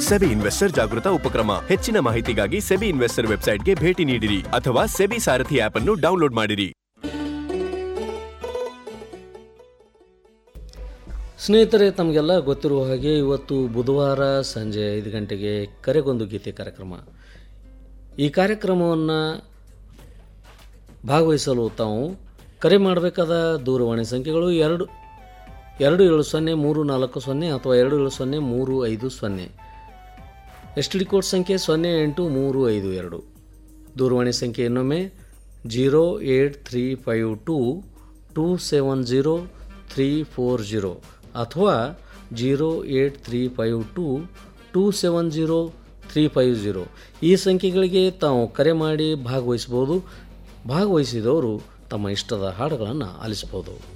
SEBI investor ಜಾಗೃತ ಉಪಕ್ರಮ ಹೆಚ್ಚಿನ ಮಾಹಿತಿಗಾಗಿ ಸೆಬಿ ಇನ್ವೆಸ್ಟರ್ ವೆಬ್ಸೈಟ್ಗೆ ಭೇಟಿ ನೀಡಿರಿ ಅಥವಾ ಸೆಬಿ ಸಾರಥಿ ಆಪ್ ಅನ್ನು ಡೌನ್ಲೋಡ್ ಮಾಡಿರಿ ಸ್ನೇಹಿತರೆ ತಮಗೆಲ್ಲ ಗೊತ್ತಿರುವ ಹಾಗೆ ಇವತ್ತು ಬುಧವಾರ ಸಂಜೆ ಐದು ಗಂಟೆಗೆ ಕರೆಗೊಂದು ಗೀತೆ ಕಾರ್ಯಕ್ರಮ ಈ ಕಾರ್ಯಕ್ರಮವನ್ನು ಭಾಗವಹಿಸಲು ತಾವು ಕರೆ ಮಾಡಬೇಕಾದ ದೂರವಾಣಿ ಸಂಖ್ಯೆಗಳು ಎರಡು ಎರಡು ಏಳು ಸೊನ್ನೆ ಮೂರು ನಾಲ್ಕು ಸೊನ್ನೆ ಅಥವಾ ಎರಡು ಏಳು ಸೊನ್ನೆ ಮೂರು ಐದು ಸೊನ್ನೆ ಎಸ್ ಟಿ ಡಿ ಕೋಡ್ ಸಂಖ್ಯೆ ಸೊನ್ನೆ ಎಂಟು ಮೂರು ಐದು ಎರಡು ದೂರವಾಣಿ ಸಂಖ್ಯೆ ಇನ್ನೊಮ್ಮೆ zero eight three five two two seven zero three four zero ಅಥವಾ zero eight three five two two seven zero three five zero ಈ ಸಂಖ್ಯೆಗಳಿಗೆ ತಾವು ಕರೆ ಮಾಡಿ ಭಾಗವಹಿಸ್ಬೋದು ಭಾಗವಹಿಸಿದವರು ತಮ್ಮ ಇಷ್ಟದ ಹಾಡುಗಳನ್ನು ಆಲಿಸ್ಬೋದು